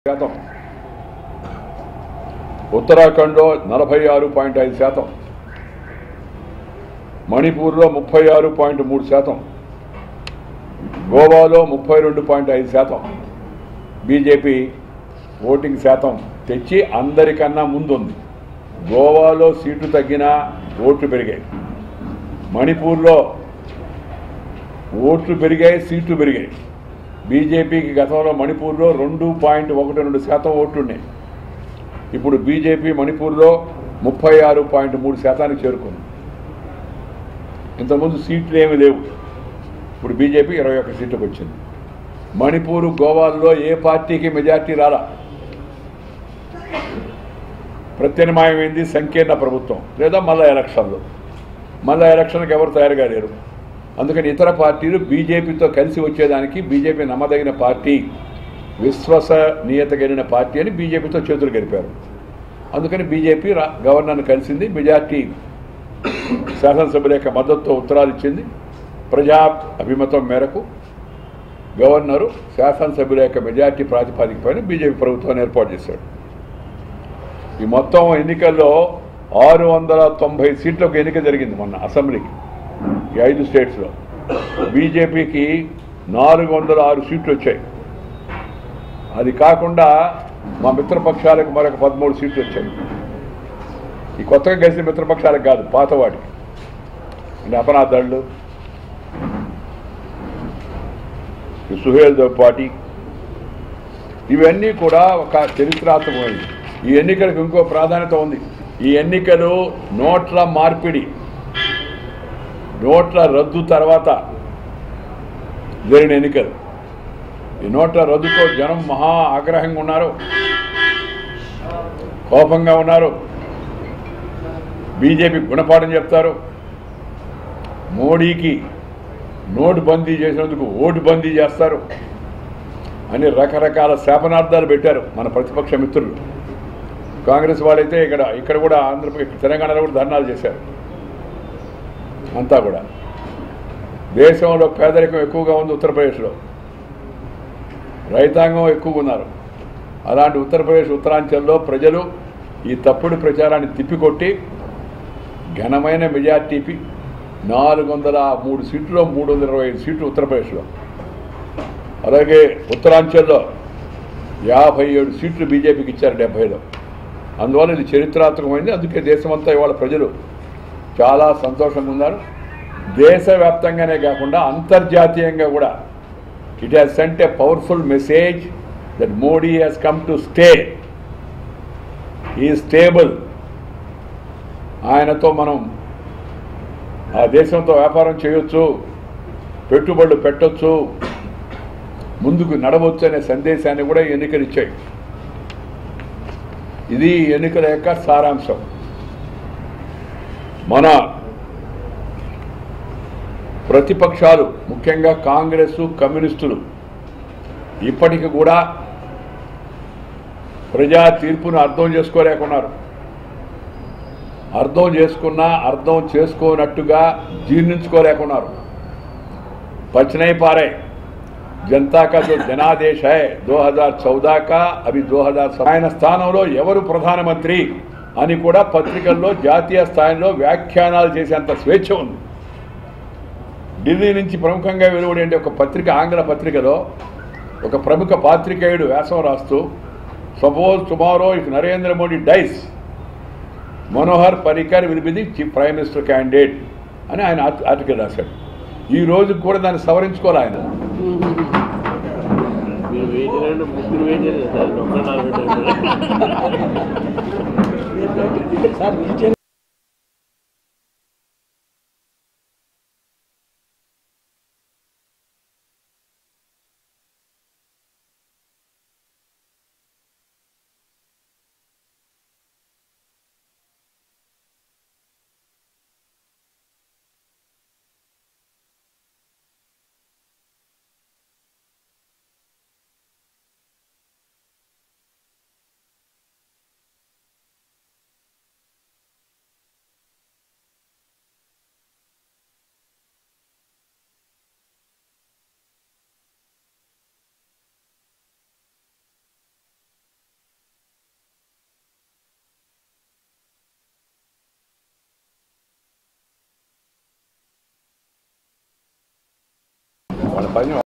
శాతం ఉత్తరాఖండ్లో నలభై ఆరు పాయింట్ ఐదు శాతం మణిపూర్లో ముప్పై ఆరు పాయింట్ మూడు శాతం గోవాలో ముప్పై రెండు పాయింట్ ఐదు శాతం బీజేపీ ఓటింగ్ శాతం తెచ్చి అందరికన్నా ముందుంది గోవాలో సీట్లు తగ్గినా ఓట్లు పెరిగాయి మణిపూర్లో ఓట్లు పెరిగాయి సీట్లు పెరిగాయి బీజేపీకి గతంలో మణిపూర్లో రెండు పాయింట్ ఒకటి రెండు శాతం ఓట్లున్నాయి ఇప్పుడు బీజేపీ మణిపూర్లో ముప్పై ఆరు పాయింట్ మూడు శాతానికి చేరుకుంది ఇంతకుముందు సీట్లు ఏమీ లేవు ఇప్పుడు బీజేపీ ఇరవై ఒక్క సీట్లకు వచ్చింది మణిపూర్ గోవాల్లో ఏ పార్టీకి మెజార్టీ రాలా ప్రత్యామ్నాయమైంది సంకీర్ణ ప్రభుత్వం లేదా మళ్ళా ఎలక్షన్లు మళ్ళా ఎలక్షన్కి ఎవరు తయారుగా లేరు అందుకని ఇతర పార్టీలు బీజేపీతో కలిసి వచ్చేదానికి బీజేపీ నమ్మదగిన పార్టీ విశ్వసనీయత కలిగిన పార్టీ అని బీజేపీతో చేతులు గడిపారు అందుకని బీజేపీ రా- గవర్నర్ను కలిసింది మెజార్టీ శాసనసభ్యుల యొక్క మద్దతుతో ఉత్తరాలు ఇచ్చింది ప్రజా అభిమతం మేరకు గవర్నరు శాసనసభ్యుల యొక్క మెజార్టీ ప్రాతిపాదికపైన బీజేపీ ప్రభుత్వాన్ని ఏర్పాటు చేశాడు ఈ మొత్తం ఎన్నికల్లో ఆరు వందల తొంభై సీట్లకు ఎన్నిక జరిగింది మొన్న అసెంబ్లీకి ఈ ఐదు స్టేట్స్లో బీజేపీకి నాలుగు వందల ఆరు సీట్లు వచ్చాయి అది కాకుండా మా మిత్రపక్షాలకు మరొక పదమూడు సీట్లు వచ్చాయి ఈ కొత్తగా కలిసిన మిత్రపక్షాలకు కాదు పాత వాటికి అంటే అపరాధాళ్ళు ఈ సుహేల్ దేవ్ పార్టీ ఇవన్నీ కూడా ఒక చరిత్రాత్మకమైనవి ఈ ఎన్నికలకు ఇంకో ప్రాధాన్యత ఉంది ఈ ఎన్నికలు నోట్ల మార్పిడి నోట్ల రద్దు తర్వాత జరిగిన ఎన్నికలు ఈ నోట్ల రద్దుతో జనం మహా ఆగ్రహంగా ఉన్నారు కోపంగా ఉన్నారు బీజేపీ గుణపాఠం చెప్తారు మోడీకి నోటు బందీ చేసినందుకు ఓటు బందీ చేస్తారు అని రకరకాల శాపనార్థాలు పెట్టారు మన ప్రతిపక్ష మిత్రులు కాంగ్రెస్ వాళ్ళైతే ఇక్కడ ఇక్కడ కూడా ఆంధ్రప్రదేశ్ తెలంగాణలో కూడా ధర్నాలు చేశారు అంతా కూడా దేశంలో పేదరికం ఎక్కువగా ఉంది ఉత్తరప్రదేశ్లో రైతాంగం ఎక్కువగా ఉన్నారు అలాంటి ఉత్తరప్రదేశ్ ఉత్తరాంచల్లో ప్రజలు ఈ తప్పుడు ప్రచారాన్ని తిప్పికొట్టి ఘనమైన మెజార్టీపి నాలుగు వందల మూడు సీట్లు మూడు వందల ఇరవై ఐదు సీట్లు ఉత్తరప్రదేశ్లో అలాగే ఉత్తరాంచల్లో యాభై ఏడు సీట్లు బీజేపీకి ఇచ్చారు డెబ్బైలో అందువల్ల ఇది చరిత్రాత్మకమైంది అందుకే దేశమంతా ఇవాళ ప్రజలు చాలా సంతోషంగా ఉన్నారు దేశవ్యాప్తంగానే కాకుండా అంతర్జాతీయంగా కూడా it has sent a powerful message that Modi has come to stay ఈ స్టేబుల్ ఆయనతో మనం ఆ దేశంతో వ్యాపారం చేయొచ్చు పెట్టుబడులు పెట్టొచ్చు ముందుకు నడవచ్చు అనే సందేశాన్ని కూడా ఈ ఎన్నికలు ఇచ్చాయి ఇది ఈ ఎన్నికల యొక్క సారాంశం మన ప్రతిపక్షాలు ముఖ్యంగా కాంగ్రెస్ కమ్యూనిస్టులు ఇప్పటికి కూడా ప్రజా తీర్పును అర్థం చేసుకోలేకున్నారు అర్థం చేసుకున్నా అర్థం చేసుకోనట్టుగా జీర్ణించుకోలేకున్నారు पचने पारे जनता का जो जनादेश है 2014 का अभी 2000 ఆయన స్థానంలో ఎవరు ప్రధానమంత్రి అని కూడా పత్రికల్లో జాతీయ స్థాయిలో వ్యాఖ్యానాలు చేసేంత స్వేచ్ఛ ఉంది ఢిల్లీ నుంచి ప్రముఖంగా వెలువడే ఒక పత్రిక ఆంగ్ల పత్రికలో ఒక ప్రముఖ పాత్రికేయుడు వ్యాసం రాస్తూ suppose tomorrow if Narendra Modi dies Manohar Parrikar will be the chief prime minister candidate అని ఆయన ఆర్టి- ఆర్టికల్ రాశాడు ఈ రోజు కూడా దాన్ని సవరించుకోవాలి ఆయన మీరు వెయిట్ చేయాలంటే ముగ్గురు వెయిట్ చేయాలి సార్ ఒక్కరు నాలుగు సార్ వాళ్ళ పని